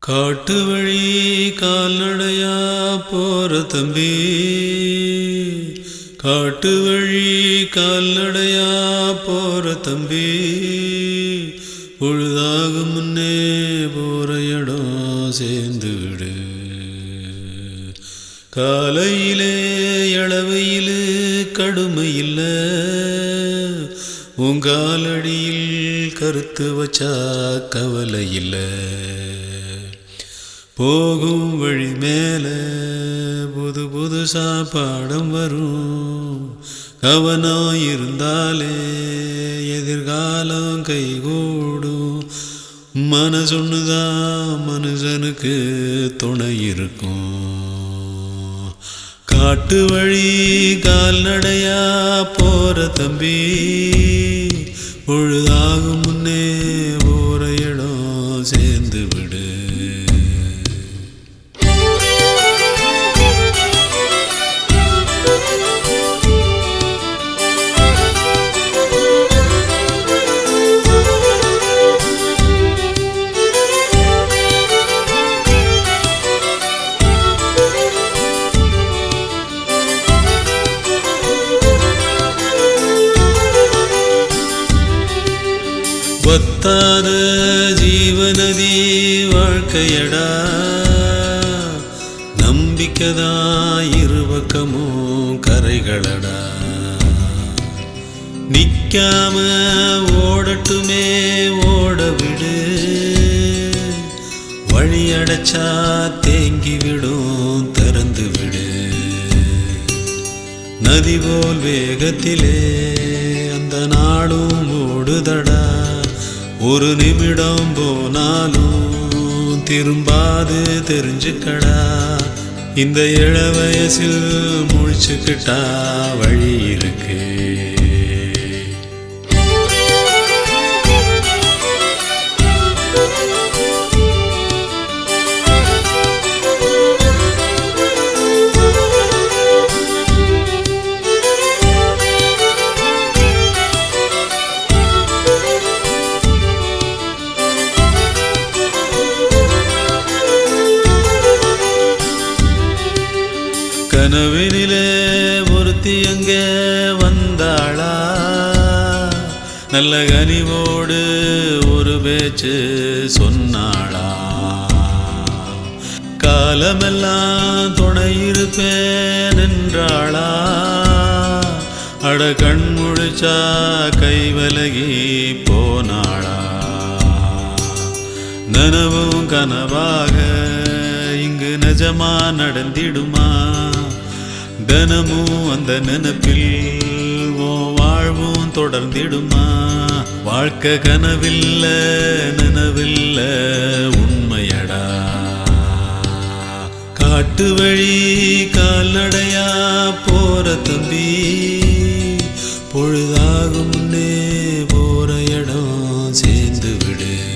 காட்டு வழி கால்நடையா போற தம்பி காட்டு வழி கால்நடையா போற தம்பி பொழுதாகும் முன்னே போற இடம் சேர்ந்து விடு காலையிலே இளவையிலே கடுமை இல்லை உங்காலடியில் கருத்து வச்சா கவலை இல்லை போகும் வழி மேல புது புதுசா பாடம் வரும் கவனம் இருந்தாலே எதிர்காலம் கைகூடும் மனசொன்னுதான் மனுஷனுக்கு துணை இருக்கும் காட்டு வழி கால்நடையா போற தம்பி பொழுதாகும் முன்னே போற இடம் சேர்ந்து விடு ஒத்தாத ஜீவநதி வாழ்க்கையடா நம்பிக்கைதா இருபக்கமும் கரைகளடா நிக்காம ஓடட்டுமே ஓட விடு வழி அடைச்சா தேங்கி விடும் திறந்து விடு நதி போல் வேகத்திலே அந்த நாளும் ஓடுதடா ஒரு நிமிடம் போனாலும் திரும்பாது தெரிஞ்சுக்கடா இந்த இள வயசில் முழிச்சுக்கிட்டா வழி இருக்கு கனவினிலே ஒருத்தி அங்கே வந்தாளா நல்ல கனிவோடு ஒரு பேச்சு சொன்னாளா காலமெல்லாம் துணை இருப்பேன் என்றாளா அட கண் முழிச்சா கை விலகி போனாளா நனவும் கனவாக இங்கு நிஜமா நடந்திடுமா தினமும் அந்த நினப்பில் ஓ வாழ்வும் தொடர்ந்திடுமா வாழ்க்கை கனவில்ல நினவில்ல உண்மையடா காட்டு வழி கால்நடையா போற தம்பி பொழுதாகும் முன்னே போற இடம் சேர்ந்து விடு